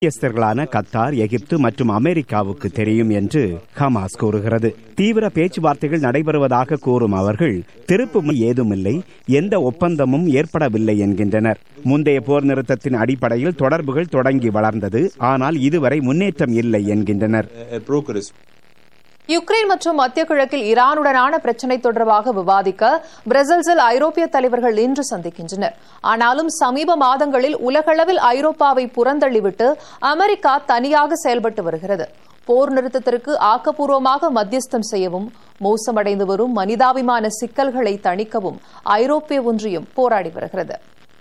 முக்கியஸ்தர்களான Qatar எகிப்து மற்றும் அமெரிக்காவுக்கு தெரியும் என்று ஹமாஸ் கூறுகிறது தீவிர பேச்சுவார்த்தைகள் நடைபெறுவதாக கூறும் அவர்கள் திருப்பு ஏதுமில்லை எந்த ஒப்பந்தமும் ஏற்படவில்லை என்கின்றனர் முந்தைய போர் நிறுத்தத்தின் அடிப்படையில் தொடர்புகள் தொடங்கி வளர்ந்தது ஆனால் இதுவரை முன்னேற்றம் இல்லை என்கின்றனர் யுக்ரைன் மற்றும் மத்திய கிழக்கில் ஈரானுடனான பிரச்சினை தொடர்பாக விவாதிக்க பிரசல்ஸில் ஐரோப்பிய தலைவர்கள் இன்று சந்திக்கின்றனர் ஆனாலும் சமீப மாதங்களில் உலகளவில் ஐரோப்பாவை புறந்தள்ளிவிட்டு அமெரிக்கா தனியாக செயல்பட்டு வருகிறது போர் நிறுத்தத்திற்கு ஆக்கப்பூர்வமாக மத்தியஸ்தம் செய்யவும் மோசமடைந்து வரும் மனிதாபிமான சிக்கல்களை தணிக்கவும் ஐரோப்பிய ஒன்றியம் போராடி வருகிறது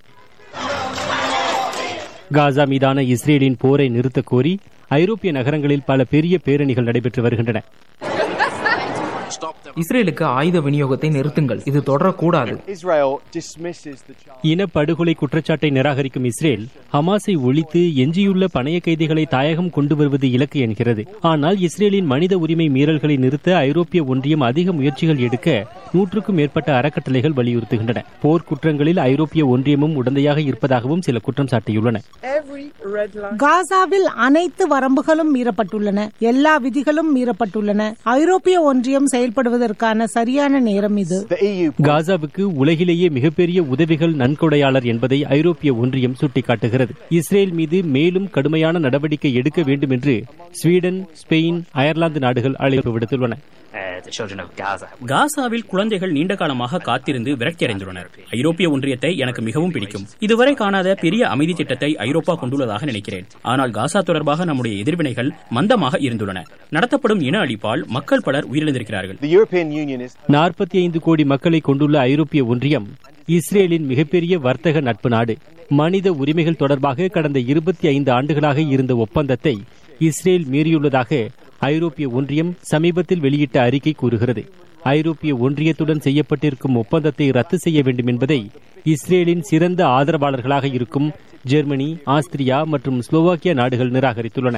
காசா மீதான இஸ்ரேலின் போரை நிறுத்தக் கோரி ஐரோப்பிய நகரங்களில் பல பெரிய பேரணிகள் நடைபெற்று வருகின்றன இஸ்ரேலுக்கு ஆயுத விநியோகத்தை நிறுத்துங்கள் இது தொடரக்கூடாது இனப்படுகொலை குற்றச்சாட்டை நிராகரிக்கும் இஸ்ரேல் ஹமாஸை ஒழித்து எஞ்சியுள்ள பணைய கைதிகளை தாயகம் கொண்டு வருவது இலக்கு என்கிறது ஆனால் இஸ்ரேலின் மனித உரிமை மீறல்களை நிறுத்த ஐரோப்பிய ஒன்றியம் அதிக முயற்சிகள் எடுக்க நூற்றுக்கும் மேற்பட்ட அறக்கட்டளைகள் வலியுறுத்துகின்றன போர் குற்றங்களில் ஐரோப்பிய ஒன்றியமும் உடந்தையாக இருப்பதாகவும் சில குற்றம் சாட்டியுள்ளன காசாவில் அனைத்து வரம்புகளும் மீறப்பட்டுள்ளன எல்லா விதிகளும் மீறப்பட்டுள்ளன ஐரோப்பிய ஒன்றியம் செயல்படுவதற்கான சரியான நேரம் இது காசாவுக்கு உலகிலேயே மிகப்பெரிய உதவிகள் நன்கொடையாளர் என்பதை ஐரோப்பிய ஒன்றியம் சுட்டிக்காட்டுகிறது இஸ்ரேல் மீது மேலும் கடுமையான நடவடிக்கை எடுக்க வேண்டும் என்று ஸ்வீடன் ஸ்பெயின் அயர்லாந்து நாடுகள் அழைப்பு விடுத்துள்ளன காசாவில் குழந்தைகள் நீண்ட காலமாக காத்திருந்து விரக்தியடைந்துள்ளனர் ஐரோப்பிய ஒன்றியத்தை எனக்கு மிகவும் பிடிக்கும் இதுவரை காணாத பெரிய அமைதி திட்டத்தை ஐரோப்பா கொண்டுள்ளதாக நினைக்கிறேன் ஆனால் காசா தொடர்பாக நம்முடைய எதிர்வினைகள் மந்தமாக இருந்துள்ளன நடத்தப்படும் இன அழிப்பால் மக்கள் பலர் உயிரிழந்திருக்கிறார்கள் நாற்பத்தி ஐந்து கோடி மக்களை கொண்டுள்ள ஐரோப்பிய ஒன்றியம் இஸ்ரேலின் மிகப்பெரிய வர்த்தக நட்பு நாடு மனித உரிமைகள் தொடர்பாக கடந்த இருபத்தி ஐந்து ஆண்டுகளாக இருந்த ஒப்பந்தத்தை இஸ்ரேல் மீறியுள்ளதாக ஐரோப்பிய ஒன்றியம் சமீபத்தில் வெளியிட்ட அறிக்கை கூறுகிறது ஐரோப்பிய ஒன்றியத்துடன் செய்யப்பட்டிருக்கும் ஒப்பந்தத்தை ரத்து செய்ய வேண்டும் என்பதை இஸ்ரேலின் சிறந்த ஆதரவாளர்களாக இருக்கும் ஜெர்மனி ஆஸ்திரியா மற்றும் ஸ்லோவாக்கியா நாடுகள் நிராகரித்துள்ளன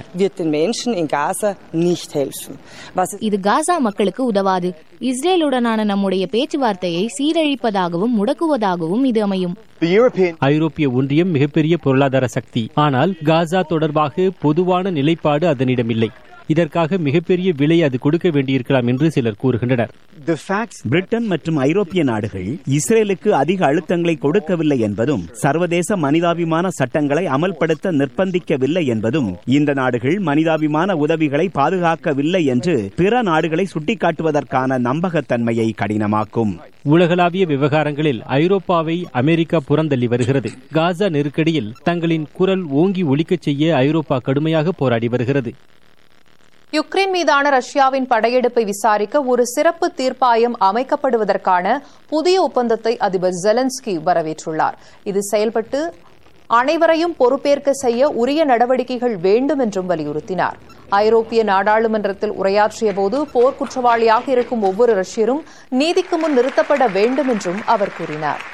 இது காசா மக்களுக்கு உதவாது இஸ்ரேலுடனான நம்முடைய பேச்சுவார்த்தையை சீரழிப்பதாகவும் முடக்குவதாகவும் இது அமையும் ஐரோப்பிய ஒன்றியம் மிகப்பெரிய பொருளாதார சக்தி ஆனால் காசா தொடர்பாக பொதுவான நிலைப்பாடு அதனிடம் இல்லை இதற்காக மிகப்பெரிய விலை அது கொடுக்க வேண்டியிருக்கலாம் என்று சிலர் கூறுகின்றனர் பிரிட்டன் மற்றும் ஐரோப்பிய நாடுகள் இஸ்ரேலுக்கு அதிக அழுத்தங்களை கொடுக்கவில்லை என்பதும் சர்வதேச மனிதாபிமான சட்டங்களை அமல்படுத்த நிர்பந்திக்கவில்லை என்பதும் இந்த நாடுகள் மனிதாபிமான உதவிகளை பாதுகாக்கவில்லை என்று பிற நாடுகளை சுட்டிக்காட்டுவதற்கான நம்பகத்தன்மையை கடினமாக்கும் உலகளாவிய விவகாரங்களில் ஐரோப்பாவை அமெரிக்கா புறந்தள்ளி வருகிறது காசா நெருக்கடியில் தங்களின் குரல் ஓங்கி ஒலிக்கச் செய்ய ஐரோப்பா கடுமையாக போராடி வருகிறது யுக்ரைன் மீதான ரஷ்யாவின் படையெடுப்பை விசாரிக்க ஒரு சிறப்பு தீர்ப்பாயம் அமைக்கப்படுவதற்கான புதிய ஒப்பந்தத்தை அதிபர் ஜெலன்ஸ்கி வரவேற்றுள்ளார் இது செயல்பட்டு அனைவரையும் பொறுப்பேற்க செய்ய உரிய நடவடிக்கைகள் வேண்டும் என்றும் வலியுறுத்தினார் ஐரோப்பிய நாடாளுமன்றத்தில் உரையாற்றிய போது போர் குற்றவாளியாக இருக்கும் ஒவ்வொரு ரஷ்யரும் நீதிக்கு முன் நிறுத்தப்பட வேண்டும் என்றும் அவர் கூறினார்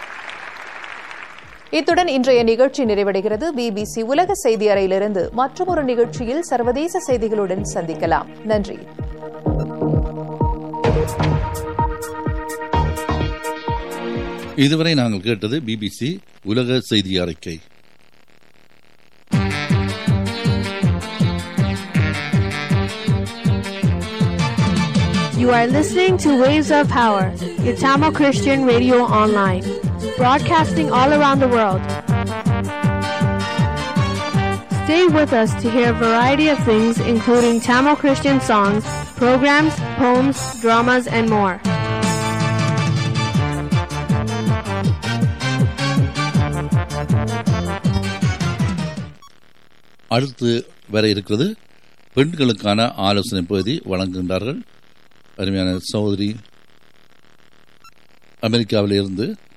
இத்துடன் இன்றைய நிகழ்ச்சி நிறைவடைகிறது பிபிசி உலக செய்தி அறையிலிருந்து மற்றொரு நிகழ்ச்சியில் சர்வதேச செய்திகளுடன் சந்திக்கலாம் நன்றி இதுவரை நாங்கள் கேட்டது பிபிசி உலக செய்தி அறிக்கை You are listening to Waves of Power, your Tamil Christian radio online, broadcasting all around the world. Stay with us to hear a variety of things, including Tamil Christian songs, programs, poems, dramas, and more. அடுத்து வர இருக்கிறது பெண்களுக்கான ஆலோசனை பகுதி வழங்குகின்றார்கள் அருமையான சகோதரி அமெரிக்காவில் இருந்து